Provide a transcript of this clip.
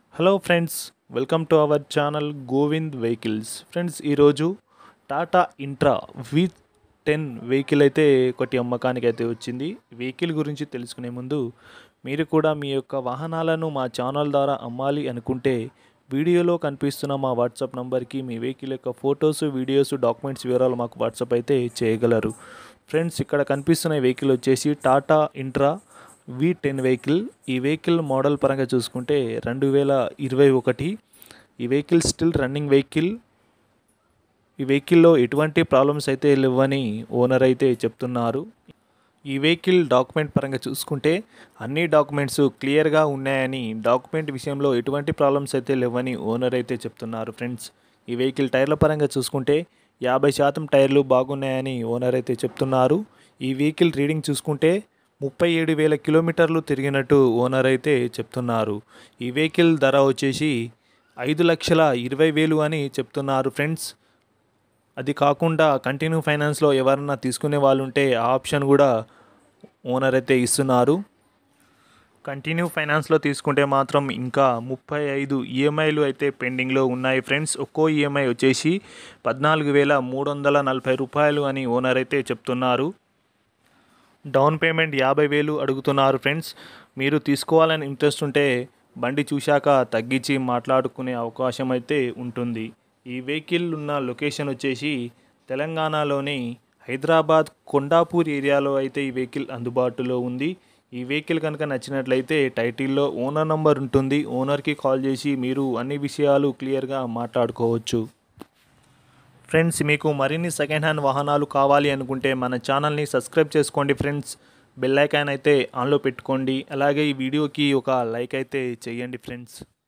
hello friends welcome to our channel Govind vehicles friends ఈరోజు Tata Intra V ten vehicle అయితే ఒకటి అమ్మకానికి అయితే వచ్చింది వెహికల్ గురించి తెలుసుకునే ముందు మీరు కూడా మీ యొక్క వాహనాలను మా ఛానల్ ద్వారా అమ్మాలి అనుకుంటే వీడియోలో కనిపిస్తున్న మా వాట్సాప్ నంబర్కి మీ వెహికల్ యొక్క ఫొటోస్ వీడియోస్ డాక్యుమెంట్స్ వివరాలు మాకు వాట్సాప్ అయితే చేయగలరు ఫ్రెండ్స్ ఇక్కడ కనిపిస్తున్న వెహికల్ వచ్చేసి Tata Intra V ten vehicle ఈ వెహికల్ మోడల్ పరంగా చూసుకుంటే రెండు వేల ఇరవై ఒకటి ఈ వెహికల్ స్టిల్ రన్నింగ్ వెహికల్ ఈ వెహికల్లో ఎటువంటి ప్రాబ్లమ్స్ అయితే లేవని ఓనర్ అయితే చెప్తున్నారు ఈ వెహికల్ డాక్యుమెంట్ పరంగా చూసుకుంటే అన్ని డాక్యుమెంట్స్ క్లియర్గా ఉన్నాయని డాక్యుమెంట్ విషయంలో ఎటువంటి ప్రాబ్లమ్స్ అయితే లేవని ఓనర్ అయితే చెప్తున్నారు ఫ్రెండ్స్ ఈ వెహికల్ టైర్ల పరంగా చూసుకుంటే యాభై శాతం టైర్లు బాగున్నాయని ఓనర్ అయితే చెప్తున్నారు ఈ వెహికల్ రీడింగ్ చూసుకుంటే ముప్పై ఏడు వేల కిలోమీటర్లు తిరిగినట్టు ఓనర్ అయితే చెప్తున్నారు ఈ వెహికల్ ధర వచ్చేసి ఐదు లక్షల ఇరవై వేలు అని చెప్తున్నారు ఫ్రెండ్స్ అది కాకుండా కంటిన్యూ ఫైనాన్స్లో ఎవరన్నా తీసుకునే వాళ్ళు ఉంటే ఆ ఆప్షన్ కూడా ఓనర్ అయితే ఇస్తున్నారు కంటిన్యూ ఫైనాన్స్లో తీసుకుంటే మాత్రం ఇంకా ముప్పై ఐదు ఈఎంఐలు అయితే పెండింగ్లో ఉన్నాయి ఫ్రెండ్స్ ఒక్కో ఈఎంఐ వచ్చేసి పద్నాలుగు వేల మూడు వందల నలభై రూపాయలు అని ఓనర్ అయితే చెప్తున్నారు డౌన్ పేమెంట్ యాభై వేలు అడుగుతున్నారు ఫ్రెండ్స్ మీరు తీసుకోవాలని ఇంట్రెస్ట్ ఉంటే బండి చూశాక తగ్గించి మాట్లాడుకునే అవకాశం అయితే ఉంటుంది ఈ వెహికల్ ఉన్న లొకేషన్ వచ్చేసి తెలంగాణలోని హైదరాబాద్ కొండాపూర్ ఏరియాలో అయితే ఈ వెహికల్ అందుబాటులో ఉంది ఈ వెహికల్ కనుక నచ్చినట్లయితే టైటిల్లో ఓనర్ నంబర్ ఉంటుంది ఓనర్కి కాల్ చేసి మీరు అన్ని విషయాలు క్లియర్గా మాట్లాడుకోవచ్చు ఫ్రెండ్స్ మీకు మరిన్ని సెకండ్ హ్యాండ్ వాహనాలు కావాలి అనుకుంటే మన ఛానల్ని సబ్స్క్రైబ్ చేసుకోండి ఫ్రెండ్స్ బెల్ ఐకాన్ అయితే ఆన్లో పెట్టుకోండి అలాగే ఈ వీడియోకి ఒక లైక్ అయితే చేయండి ఫ్రెండ్స్